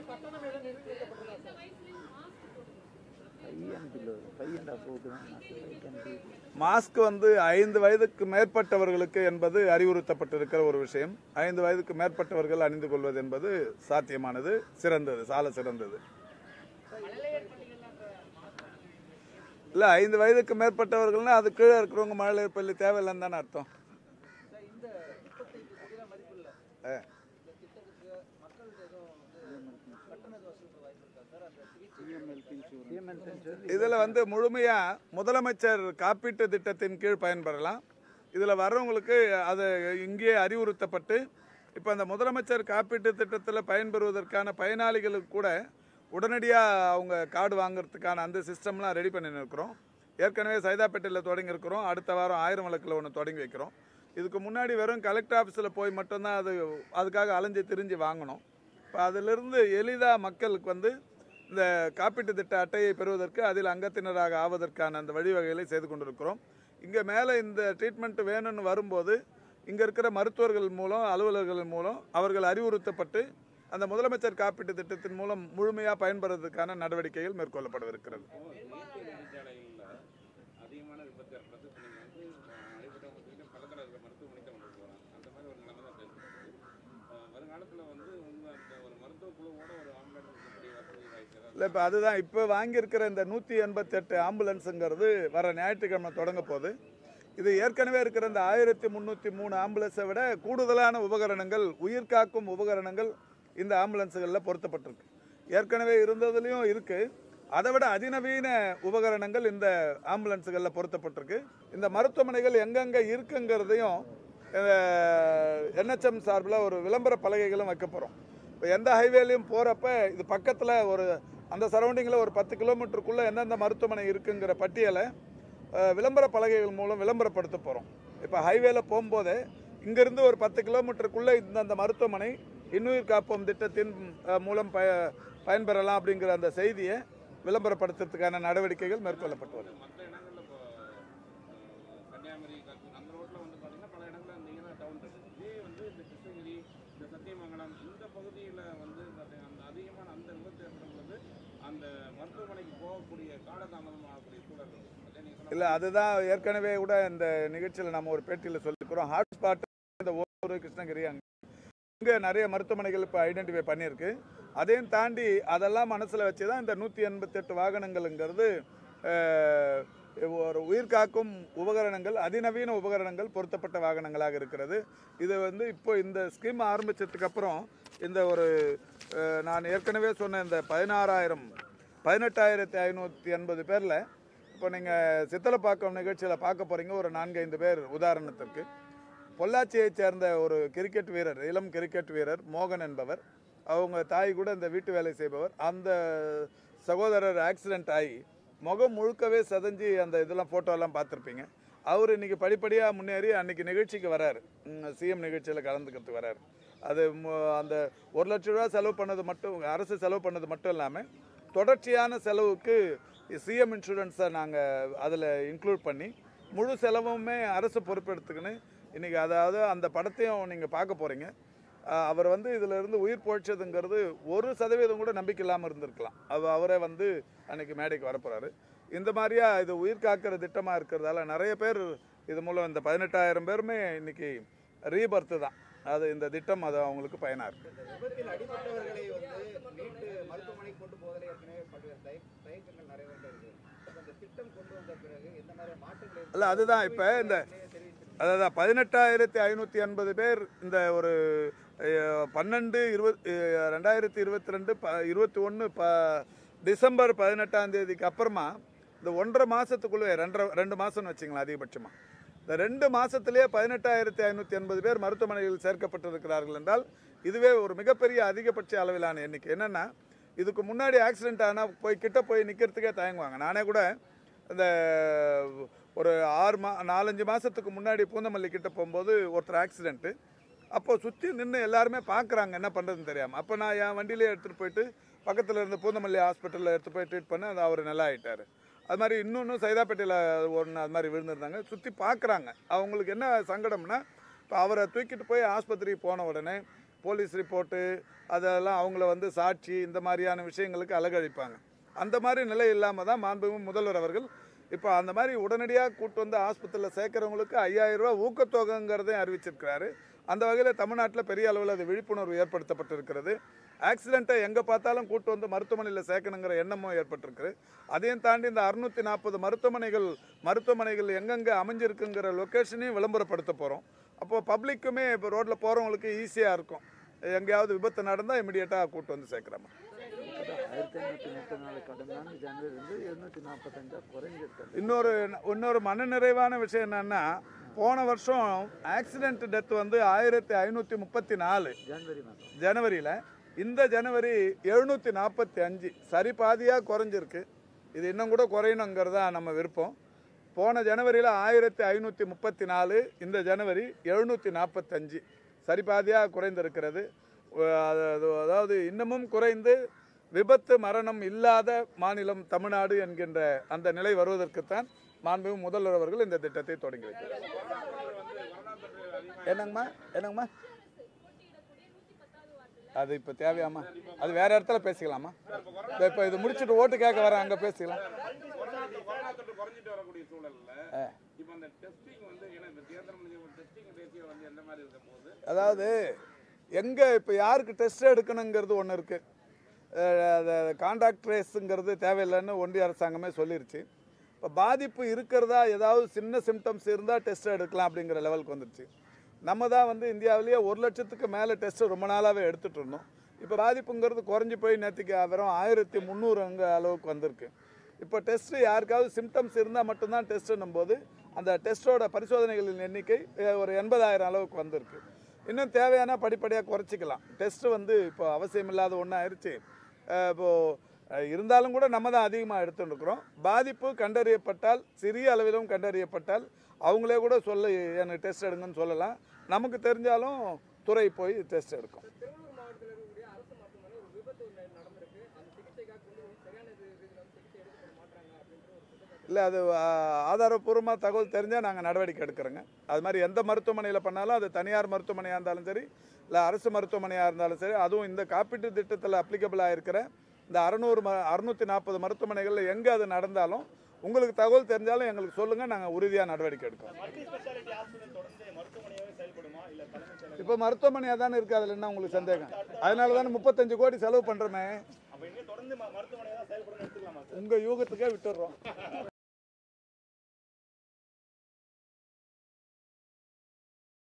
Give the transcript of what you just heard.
கட்டணம் எதுவும் நிர்ணயிக்கப்பட்டிருக்கா sir mask வந்து ஐந்து வயதுக்கு மேற்பட்டவர்களுக்கு என்பது அறிவுறுத்தப்பட்டிருக்கிற ஒரு விஷயம் ஐந்து வயதுக்கு மேற்பட்டவர்கள் அணிந்து கொள்வது என்பது சாத்தியமானது சிறந்தது சால சிறந்தது இல்ல ஐந்து வயதுக்கு மேற்பட்டவர்கள்னா அது கீழே இருக்கிறவங்க மழலையர் பள்ளி தேவையில்லைன்னு தானே அர்த்தம் சார் இந்த திட்டத்துக்கு எதிராக மதிப்பில்ல ஆ. இந்த திட்டத்துக்கு மக்கள் எதுவும் வந்து கட்டண வசூலுக்கு வாய்ப்பு இருக்கா சார் அந்த சிகிச்சை இதுல வந்து முழுமையா முதலமைச்சர் காப்பீட்டு திட்டத்தின் கீழ் பயன்பெறலாம் இதுல வர்றவங்களுக்கு அது இங்கேயே அறிவுறுத்தப்பட்டு இப்போ அந்த முதலமைச்சர் காப்பீட்டு திட்டத்தில் பயன்பெறுவதற்கான பயனாளிகளுக்கு கூட உடனடியாக அவங்க கார்டு வாங்குறதுக்கான அந்த சிஸ்டம்லாம் ரெடி பண்ணி இருக்கிறோம் ஏற்கனவே சைதாப்பேட்டையில் தொடங்கி இருக்கிறோம் அடுத்த வாரம் ஆயிரம் விளக்கில் ஒன்று தொடங்கி வைக்கிறோம் இதுக்கு முன்னாடி வெறும் கலெக்டர் ஆஃபீஸில் போய் மட்டும்தான் அது அதுக்காக அலைஞ்சு திரிஞ்சு வாங்கணும் இப்போ அதிலிருந்து எளிதாக மக்களுக்கு வந்து இந்த காப்பீட்டு திட்ட அட்டையை பெறுவதற்கு அதில் அங்கத்தினராக ஆவதற்கான அந்த வழிவகைகளை செய்து கொண்டிருக்கிறோம் இங்கே மேலே இந்த ட்ரீட்மெண்ட் வேணும்னு வரும்போது இங்கே இருக்கிற மருத்துவர்கள் மூலம் அலுவலர்கள் மூலம் அவர்கள் அறிவுறுத்தப்பட்டு அந்த முதலமைச்சர் காப்பீட்டு திட்டத்தின் மூலம் முழுமையாக பயன்பெறுவதற்கான நடவடிக்கைகள் மேற்கொள்ளப்படவிருக்கிறது இயற்கை நெடுஞ்சாலைகளில் அதிகமான விபத்து ஏற்படுறது இப்போ நீங்கள் வந்து அடிப்பட்டவங்க பக்கத்தில் இருக்க மருத்துவமனைக்கு கொண்டு போகிறாங்க அந்த மாதிரி ஒரு நிலைமை தான் இருக்குது வருங்காலத்தில் வந்து உங்கள் அந்த ஒரு மருத்துவ குழுவோட ஒரு ஆம்புலன்ஸ் இருக்கக்கூடிய வசதி வாய்ப்பு ஏதாவது இல்லை இப்போ அதுதான் இப்போ வாங்கியிருக்கிற இந்த நூற்றி எண்பத்தெட்டு ஆம்புலன்ஸுங்கிறது வர ஞாயிற்றுக்கிழமை தொடங்க போகுது இது ஏற்கனவே இருக்கிற இந்த ஆயிரத்தி முந்நூற்றி மூணு ஆம்புலன்ஸை விட கூடுதலான உபகரணங்கள் உயிர் காக்கும் உபகரணங்கள் இந்த ஆம்புலன்ஸுகளில் பொருத்தப்பட்டிருக்கு ஏற்கனவே இருந்ததுலேயும் இருக்குது அதை விட அதிநவீன உபகரணங்கள் இந்த ஆம்புலன்ஸுகளில் பொருத்தப்பட்டிருக்கு இந்த மருத்துவமனைகள் எங்கெங்கே இருக்குங்கிறதையும் என்ஹெச்எம் சார்பில் ஒரு விளம்பர பலகைகளும் வைக்க போகிறோம் இப்போ எந்த ஹைவேலையும் போகிறப்ப இது பக்கத்தில் ஒரு அந்த சரௌண்டிங்கில் ஒரு பத்து கிலோமீட்டருக்குள்ளே எந்தெந்த மருத்துவமனை இருக்குங்கிற பட்டியலை அஹ், விளம்பர பலகைகள் மூலம் விளம்பரப்படுத்த போகிறோம் இப்போ ஹைவேல போகும்போதே இங்கேருந்து ஒரு பத்து கிலோமீட்டருக்குள்ளே இந்தந்த மருத்துவமனை இன்னுயிர் காப்போம் திட்டத்தின் அஹ், மூலம் பய பயன்பெறலாம் அப்படிங்கிற அந்த செய்தியை விளம்பரப்படுத்துறதுக்கான நடவடிக்கைகள் மேற்கொள்ளப்பட்டு வருது மற்ற இடங்களில் இப்போ அஹ், கன்னியாகுமரி கருப்பு அந்த ரோட்டில் வந்து பார்த்தீங்கன்னா பல இடங்களில் இருந்தீங்கன்னா டவுன் இருக்குது இதே வந்து இந்த கிருஷ்ணகிரி இந்த சத்தியமங்கலம் இந்த பகுதியில் வந்து பார்த்தீங்கன்னா அந்த அதிகமான அந்த விபத்து ஏற்படும் போது அந்த மருத்துவமனைக்கு போகக்கூடிய காலதாமதம் ஆகக்கூடிய சூழல் இருக்கும் அதே நீங்கள் சொன்ன இல்லை அதுதான் ஏற்கனவே கூட இந்த நிகழ்ச்சியில் நம்ம ஒரு பேட்டியில் சொல்லியிருக்கிறோம் ஹாட்ஸ்பாட் இந்த ஒரு கிருஷ்ணகிரி அங்கே இங்கே நிறைய மருத்துவமனைகள் இப்போ ஐடென்டிஃபை பண்ணியிருக்கு அதையும் தாண்டி அதெல்லாம் மனசில் வச்சு தான் இந்த நூற்றி எண்பத்தெட்டு வாகனங்கள்ங்கிறது அஹ், ஒரு உயிர் காக்கும் உபகரணங்கள் அதிநவீன உபகரணங்கள் பொருத்தப்பட்ட வாகனங்களாக இருக்கிறது இது வந்து இப்போ இந்த ஸ்கீம் ஆரம்பிச்சதுக்கு அப்புறம் இந்த ஒரு அஹ், நான் ஏற்கனவே சொன்ன இந்த பதினாறாயிரம் பதினெட்டாயிரத்தி ஐநூற்றி எண்பது பேரில் இப்போ நீங்கள் சித்தலப்பாக்கம் நிகழ்ச்சியில் பார்க்க போகிறீங்க ஒரு நான்கு ஐந்து பேர் உதாரணத்திற்கு பொள்ளாச்சியைச் சேர்ந்த ஒரு கிரிக்கெட் வீரர் இளம் கிரிக்கெட் வீரர் மோகன் என்பவர் அவங்க தாய் கூட இந்த வீட்டு வேலை செய்பவர் அந்த சகோதரர் ஆக்சிடென்ட் ஆகி முகம் முழுக்கவே சதஞ்சு அந்த இதெல்லாம் ஃபோட்டோலாம் பார்த்துருப்பீங்க அவர் இன்னைக்கு படிப்படியாக முன்னேறி அன்னைக்கு நிகழ்ச்சிக்கு வராரு சிஎம் நிகழ்ச்சியில் கலந்துக்கிறதுக்கு வராரு அது மு- அந்த ஒரு லட்ச ரூபா செலவு பண்ணது மட்டும் அரசு செலவு பண்ணது மட்டும் இல்லாமல் தொடர்ச்சியான செலவுக்கு சிஎம் இன்சூரன்ஸை நாங்கள் அதில் இன்க்ளூட் பண்ணி முழு செலவுமே அரசு பொறுப்பெடுத்துக்கின்னு இன்றைக்கி அதாவது அந்த படத்தையும் நீங்கள் பார்க்க போகிறீங்க அவர் வந்து இதில் இருந்து உயிர் போச்சதுங்கிறது ஒரு சதவீதம் கூட நம்பிக்கை இல்லாமல் இருந்திருக்கலாம் அவ அவரே வந்து அன்னைக்கு மேடைக்கு வரப்போகிறாரு இந்த மாதிரியா இது உயிர் காக்கிற திட்டமாக இருக்கிறதால நிறைய பேர் இது மூலம் இந்த பதினெட்டாயிரம் பேருமே இன்னைக்கு ரீபர்த்து தான் அது இந்த திட்டம் அது அவங்களுக்கு பயனாக இருக்குது இந்த விபத்தில் அடிபட்டவர்களை வந்து மீட்டு மருத்துவமனைக்கு கொண்டு போவதில் ஏற்கனவே பல்வேறு தய தயக்கங்கள் நிறைய வந்து இருக்கு அப்ப இந்த திட்டம் கொண்டு வந்த பிறகு எந்த மாதிரி மாற்றங்களை இல்ல, அதுதான் இப்ப இந்த- தெரிவித்து அதாவது பதினெட்டாயிரத்தி ஐநூற்றி எண்பது பேர் இந்த ஒரு அஹ், பன்னெண்டு இருபத் அஹ், ரெண்டாயிரத்தி இருபத்தி ரெண்டு ப இருபத்தி ஒன்று ப டிசம்பர் பதினெட்டாம் தேதிக்கு அப்புறமா இந்த ஒன்றரை மாதத்துக்குள்ளே ரெண்டரை ரெண்டு மாதம்னு வச்சுங்களேன் அதிகபட்சமாக இந்த ரெண்டு மாதத்திலேயே பதினெட்டாயிரத்தி ஐநூற்றி எண்பது பேர் மருத்துவமனையில் சேர்க்கப்பட்டிருக்கிறார்கள் என்றால் இதுவே ஒரு மிகப்பெரிய அதிகபட்ச அளவிலான எண்ணிக்கை என்னென்னா இதுக்கு முன்னாடி ஆக்சிடென்ட் ஆனால் போய் கிட்ட போய் நிற்கிறதுக்கே தயங்குவாங்க நானே கூட இந்த ஒரு ஆறு மா நாலஞ்சு மாதத்துக்கு முன்னாடி பூந்தமல்லி கிட்ட போகும்போது ஒருத்தர் ஆக்சிடென்ட்டு அப்போ சுற்றி நின்று எல்லாருமே பார்க்குறாங்க என்ன பண்ணுறதுன்னு தெரியாமல் அப்போ நான் என் வண்டியிலே எடுத்துகிட்டு போயிட்டு பக்கத்தில் இருந்த பூந்தமல்லி ஹாஸ்பிட்டலில் எடுத்து போய் ட்ரீட் பண்ண அது அவர் நல்லா ஆயிட்டாரு அது மாதிரி இன்னொன்று சைதாப்பேட்டையில் ஒன்று அது மாதிரி விழுந்திருந்தாங்க சுற்றி பார்க்குறாங்க அவங்களுக்கு என்ன சங்கடம்னா இப்போ அவரை தூக்கிட்டு போய் ஆஸ்பத்திரிக்கு போன உடனே போலீஸ் ரிப்போர்ட்டு அதெல்லாம் அவங்கள வந்து சாட்சி இந்த மாதிரியான விஷயங்களுக்கு அலகழிப்பாங்க அந்த மாதிரி நிலை இல்லாமல் தான் மாண்புமிகு முதல்வர் அவர்கள் இப்போ அந்த மாதிரி உடனடியாக கூட்டு வந்து ஆஸ்பத்திரியில் சேர்க்குறவங்களுக்கு ஐயாயிரம் ரூபாய் ஊக்கத்தொகைங்கிறதையும் அறிவிச்சிருக்கிறாரு அந்த வகையில் தமிழ்நாட்டில் பெரிய அளவில் அது விழிப்புணர்வு ஏற்படுத்தப்பட்டிருக்கிறது ஆக்சிடெண்ட்டை எங்கே பார்த்தாலும் கூட்டு வந்து மருத்துவமனையில் சேர்க்கணுங்கிற எண்ணமும் ஏற்பட்டிருக்கு அதையும் தாண்டி இந்த அறுநூத்தி நாற்பது மருத்துவமனைகள் மருத்துவமனைகள் எங்கெங்கே அமைஞ்சிருக்குங்கிற லொக்கேஷனையும் விளம்பரப்படுத்த போகிறோம் அப்போது பப்ளிக்குமே இப்போ ரோட்டில் போகிறவங்களுக்கு ஈஸியாக இருக்கும் எங்கேயாவது விபத்து நடந்தால் இமிடியேட்டாக கூட்டு வந்து சேர்க்குறாமா ஆயிரத்தி ஐநூற்றி முப்பத்தி நாலு கடந்த ஆண்டு ஜனவரி இருந்து எழுநூற்றி நாற்பத்தஞ்சா குறைஞ்சிருக்கு இன்னொரு இன்னொரு மனநிறைவான விஷயம் என்னன்னா போன வருஷம் ஆக்சிடென்ட் டெத் வந்து ஆயிரத்தி ஐநூற்றி முப்பத்தி நாலு ஜனவரி மாதம் ஜனவரியில் இந்த ஜனவரி எழுநூற்றி நாற்பத்தி அஞ்சு சரி பாதியாக குறைஞ்சிருக்கு இது இன்னும் கூட குறையணுங்கிறது தான் நம்ம விருப்பம் போன ஜனவரியில் ஆயிரத்தி ஐநூற்றி முப்பத்தி நாலு இந்த ஜனவரி எழுநூற்றி நாற்பத்தஞ்சு சரி பாதியாக குறைந்திருக்கிறது அஹ் அது- அதாவது இன்னமும் குறைந்து விபத்து மரணம் இல்லாத மாநிலம் தமிழ்நாடு என்கின்ற அந்த நிலை வருவதற்குத்தான் மாண்புமிகு முதல்வர் அவர்கள் இந்த திட்டத்தை தொடங்கி வைத்தார் கொரோனா தொற்று வந்து கொரோனா தொற்று அதிகமாக என்னங்கம்மா என்னங்கம்மா அது இப்போ தேவையாம்மா அது வேற இடத்துல பேசிக்கலாமா இப்போ இது முடிச்சுட்டு ஓட்டு கேட்க வரேன் அங்கே பேசிக்கலாம் கொரோனா தொற்று கொரோனா தொற்று குறைஞ்சிட்டு வரக்கூடிய சூழல்ல இப்போ அந்த டெஸ்டிங் வந்து ஏன்னா இந்த தேர்தல் முடிஞ்ச டெஸ்டிங் ரேஷியோ வந்து எந்த மாதிரி இருக்க போகுது அதாவது எங்கே இப்போ யாருக்கு டெஸ்ட் எடுக்கணுங்கிறது ஒன்று இருக்குது அது கான்டாக்ட் ட்ரேஸுங்கிறது தேவையில்லைன்னு ஒன்றிய அரசாங்கமே சொல்லிருச்சு இப்போ பாதிப்பு இருக்கிறதா ஏதாவது சின்ன சிம்டம்ஸ் இருந்தால் டெஸ்ட் எடுக்கலாம் அப்படிங்கிற லெவலுக்கு வந்துருச்சு நம்ம தான் வந்து இந்தியாவிலேயே ஒரு லட்சத்துக்கு மேலே டெஸ்ட் ரொம்ப நாளாகவே எடுத்துகிட்டு இருந்தோம் இப்போ பாதிப்புங்கிறது குறைஞ்சி போய் நேற்றுக்கு வெறும் ஆயிரத்தி முந்நூறு அங்கே அளவுக்கு வந்திருக்கு இப்போ டெஸ்ட்டு யாருக்காவது சிம்டம்ஸ் இருந்தால் மட்டும்தான் டெஸ்ட்டுன்னும் போது அந்த டெஸ்ட்டோட பரிசோதனைகளின் எண்ணிக்கை அஹ், ஒரு எண்பதாயிரம் அளவுக்கு வந்திருக்கு இன்னும் தேவையான படிப்படியாக குறைச்சிக்கலாம் டெஸ்ட்டு வந்து இப்போ அவசியம் இல்லாத ஒன்று ஆயிடுச்சு அஹ், இப்போ அஹ், இருந்தாலும் கூட நம்ம தான் அதிகமாக எடுத்துட்டு இருக்கிறோம் பாதிப்பு கண்டறியப்பட்டால் சிறிய அளவிலும் கண்டறியப்பட்டால் அவங்களே கூட சொல்ல எனக்கு டெஸ்ட் எடுங்கன்னு சொல்லலாம் நமக்கு தெரிஞ்சாலும் துறை போய் டெஸ்ட் எடுக்கும் திருவள்ளூர் மாவட்டத்தில் இருக்கக்கூடிய அரசு மருத்துவமனை ஒரு விபத்து ஒன்று நடந்திருக்கு அந்த சிகிச்சைக்காக கொண்டு போய் சரியான ரீதியில் வந்து சிகிச்சை எடுக்கப்பட மாட்டாங்க அப்படின்ற ஒரு குற்றச்சாட்டு இல்லை அது ஆ- ஆதாரப்பூர்வமாக தகவல் தெரிஞ்சால் நாங்கள் நடவடிக்கை எடுக்கிறோங்க அது மாதிரி எந்த மருத்துவமனையில் பண்ணாலும் அது தனியார் மருத்துவமனையாக இருந்தாலும் சரி இல்லை அரசு மருத்துவமனையாக இருந்தாலும் சரி அதுவும் இந்த காப்பீட்டு திட்டத்தில் அப்ளிகபிளாக இருக்கிற இந்த அறநூறு ம அறுநூற்றி நாற்பது மருத்துவமனைகளில் எங்கே அது நடந்தாலும் உங்களுக்கு தகவல் தெரிஞ்சாலும் எங்களுக்கு சொல்லுங்கள் நாங்கள் உறுதியாக நடவடிக்கை எடுக்கிறோம் மல்டி ஸ்பெஷாலிட்டி ஹாஸ்பிட்டல் தொடர்ந்து மருத்துவமனையாகவே செயல்படுமா இல்ல தலைமைச் செயலகம் இப்போ மருத்துவமனையாக தானே இருக்குது அதில் என்ன உங்களுக்கு சந்தேகம் அதனால தானே முப்பத்தஞ்சு கோடி செலவு பண்ணுறோமே அப்ப இனிமே தொடர்ந்து ம- மருத்துவமனை தான் செயல்படும் எடுத்துக்கலாமா சார் உங்கள் யூகத்துக்கே விட்டுடுறோம்